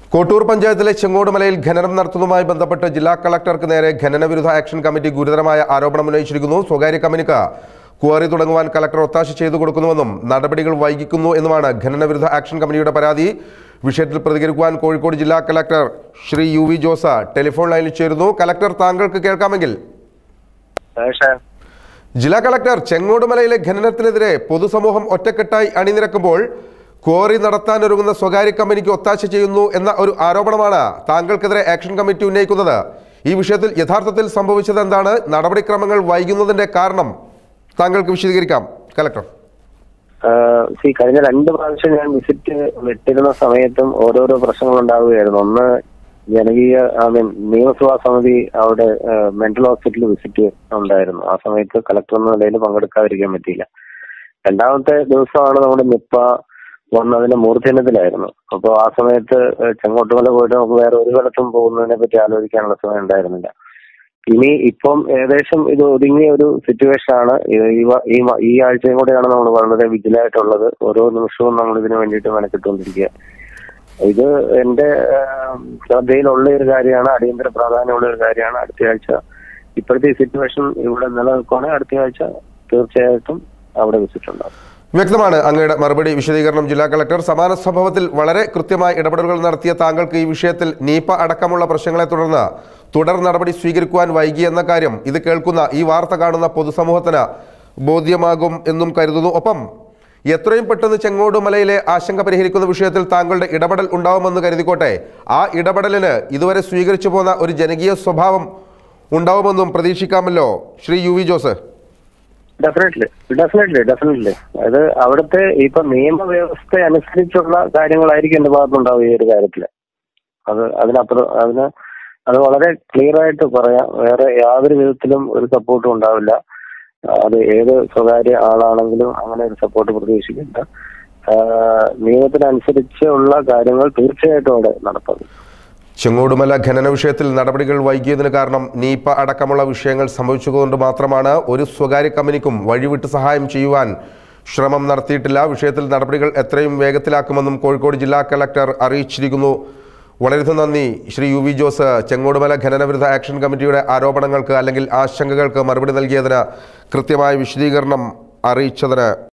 കോട്ടൂർ പഞ്ചായത്തിലെ ചെങ്ങോടുമലയിൽ ഖനനം നടത്തുന്നതുമായി ബന്ധപ്പെട്ട് ജില്ലാ കളക്ടർക്ക് നേരെ ഖനന വിരുദ്ധ ആക്ഷൻ കമ്മിറ്റി ഗുരുതരമായ ആരോപണം ഉന്നയിച്ചിരിക്കുന്നു സ്വകാര്യ കമ്പനിക്ക് ക്വാറി തുടങ്ങുവാൻ കളക്ടർ ഒത്താശ ചെയ്തു കൊടുക്കുന്നുവെന്നും നടപടികൾ വൈകിക്കുന്നു എന്നുമാണ് ഖനന വിരുദ്ധ ആക്ഷൻ കമ്മിറ്റിയുടെ പരാതി വിഷയത്തിൽ പ്രതികരിക്കുവാൻ കോഴിക്കോട് ജില്ലാ collector Shri U V Jose telephone ലൈനിൽ ചേരുന്നു കളക്ടർ താങ്കൾക്ക് കേൾക്കാമെങ്കിൽ സുരേഷ് ജില്ലാ കളക്ടർ ചെങ്ങോടുമലയിലെ ഖനനത്തിനെതിരെ പൊതുസമൂഹം ഒറ്റക്കെട്ടായി അണിനിരക്കുമ്പോൾ ക്വാറി നടത്താനൊരുങ്ങുന്ന സ്വകാര്യ കമ്പനിക്ക് ഒത്താശ ചെയ്യുന്നു എന്ന ഒരു ആരോപണമാണ് താങ്കൾക്കെതിരെ ആക്ഷൻ കമ്മിറ്റി ഉന്നയിക്കുന്നത് ഈ വിഷയത്തിൽ യഥാർത്ഥത്തിൽ സംഭവിച്ചത് എന്താണ് നടപടിക്രമങ്ങൾ വൈകുന്നതിന്റെ കാരണം താങ്കൾക്ക് വിശദീകരിക്കാം കളക്ടർ സി കഴിഞ്ഞ രണ്ട് പ്രാവശ്യം ഞാൻ വിസിറ്റ് വിട്ടിരുന്ന സമയത്തും ഓരോരോ പ്രശ്നങ്ങൾ ഉണ്ടാവുകയായിരുന്നു ഒന്ന് ജനകീയ ഐ മീൻ നിയമസഭാ സമിതി അവിടെ മെന്റൽ ഹോസ്പിറ്റലിൽ വിസിറ്റ് ഉണ്ടായിരുന്നു ആ സമയത്ത് കളക്ടർ എന്ന നിലയിൽ പങ്കെടുക്കാതിരിക്കാൻ പറ്റിയില്ല രണ്ടാമത്തെ ദിവസമാണ് നമ്മുടെ നിപ്പ വന്നതിന്റെ മൂർധന്യത്തിലായിരുന്നു അപ്പോൾ ആ സമയത്ത് ഏഹ്, ചെങ്ങോട്ടുമല പോയിട്ട് നമുക്ക് വേറെ ഒരു സ്ഥലത്തും പോകുന്നതിനെ പറ്റി ആലോചിക്കാനുള്ള സമയം ഉണ്ടായിരുന്നില്ല ഇനി ഇപ്പം ഏകദേശം ഇത് ഒതുങ്ങിയ ഒരു സിറ്റുവേഷൻ ആണ് ഈ- ഈ വ- ഈ മ- ഈ ആഴ്ചയും കൂടെയാണ് നമ്മൾ വളരെ വിജിലായിട്ടുള്ളത് ഓരോ നിമിഷവും നമ്മൾ ഇതിനു വേണ്ടിയിട്ട് മെനക്കെട്ടുകൊണ്ടിരിക്കുക ഇത് എന്റെ ആം, ശ്രദ്ധയിലുള്ള ഒരു കാര്യമാണ് അടിയന്തര പ്രാധാന്യമുള്ള ഒരു കാര്യമാണ് അടുത്ത ആഴ്ച ഇപ്പോഴത്തെ ഈ സിറ്റുവേഷൻ ഇവിടെ നിലനിൽക്കുകയാണെങ്കിൽ അടുത്ത ആഴ്ച തീർച്ചയായിട്ടും അവിടെ വിസിറ്റ് ഉണ്ടാവും വ്യക്തമാണ് അങ്ങയുടെ മറുപടി വിശദീകരണം ജില്ലാ കളക്ടർ സമാന സംഭവത്തിൽ വളരെ കൃത്യമായ ഇടപെടലുകൾ നടത്തിയ താങ്കൾക്ക് ഈ വിഷയത്തിൽ നീപ്പ അടക്കമുള്ള പ്രശ്നങ്ങളെ തുടർന്ന് തുടർ നടപടി സ്വീകരിക്കുവാൻ വൈകി എന്ന കാര്യം ഇത് കേൾക്കുന്ന ഈ വാർത്ത കാണുന്ന പൊതുസമൂഹത്തിന് ബോധ്യമാകും എന്നും കരുതുന്നു ഒപ്പം എത്രയും പെട്ടെന്ന് ചെങ്ങോടുമലയിലെ ആശങ്ക പരിഹരിക്കുന്ന വിഷയത്തിൽ താങ്കളുടെ ഇടപെടൽ ഉണ്ടാവുമെന്ന് കരുതിക്കോട്ടെ ആ ഇടപെടലിന് ഇതുവരെ സ്വീകരിച്ചു പോന്ന ഒരു ജനകീയ സ്വഭാവം ഉണ്ടാവുമെന്നും പ്രതീക്ഷിക്കാമല്ലോ Shri U V Jose definitely definitely definitely അത് അവിടുത്തെ ഇപ്പൊ നിയമവ്യവസ്ഥ അനുസരിച്ചുള്ള കാര്യങ്ങളായിരിക്കും എന്റെ ഭാഗത്തുണ്ടാവുക ഈ ഒരു കാര്യത്തില് അത് അതിനപ്പുറം അതിന് അത് വളരെ ക്ലിയർ ആയിട്ട് പറയാം വേറെ യാതൊരു വിധത്തിലും ഒരു സപ്പോർട്ടും ഉണ്ടാവില്ല അത് ഏത് സ്വകാര്യ ആളാണെങ്കിലും അങ്ങനെ ഒരു സപ്പോർട്ട് പ്രതീക്ഷിക്കില്ല ആഹ് നിയമത്തിനനുസരിച്ചുള്ള കാര്യങ്ങൾ തീർച്ചയായിട്ടും അവിടെ നടത്തും ചെങ്ങോടുമല ഖനന വിഷയത്തിൽ നടപടികൾ വൈകിയതിന് കാരണം നീപ്പ അടക്കമുള്ള വിഷയങ്ങൾ സംഭവിച്ചതുകൊണ്ട് മാത്രമാണ് ഒരു സ്വകാര്യ കമ്പനിക്കും വഴിവിട്ട് സഹായം ചെയ്യുവാൻ ശ്രമം നടത്തിയിട്ടില്ല വിഷയത്തിൽ നടപടികൾ എത്രയും വേഗത്തിലാക്കുമെന്നും കോഴിക്കോട് ജില്ലാ കലക്ടർ അറിയിച്ചിരിക്കുന്നു വളരെ നന്ദി ശ്രീ യു വി ജോസ് ചെങ്ങോടുമല ഖനന വിരുദ്ധ ആക്ഷൻ കമ്മിറ്റിയുടെ ആരോപണങ്ങൾക്ക് അല്ലെങ്കിൽ ആശങ്കകൾക്ക് മറുപടി നൽകിയതിന് കൃത്യമായ വിശദീകരണം അറിയിച്ചതിന്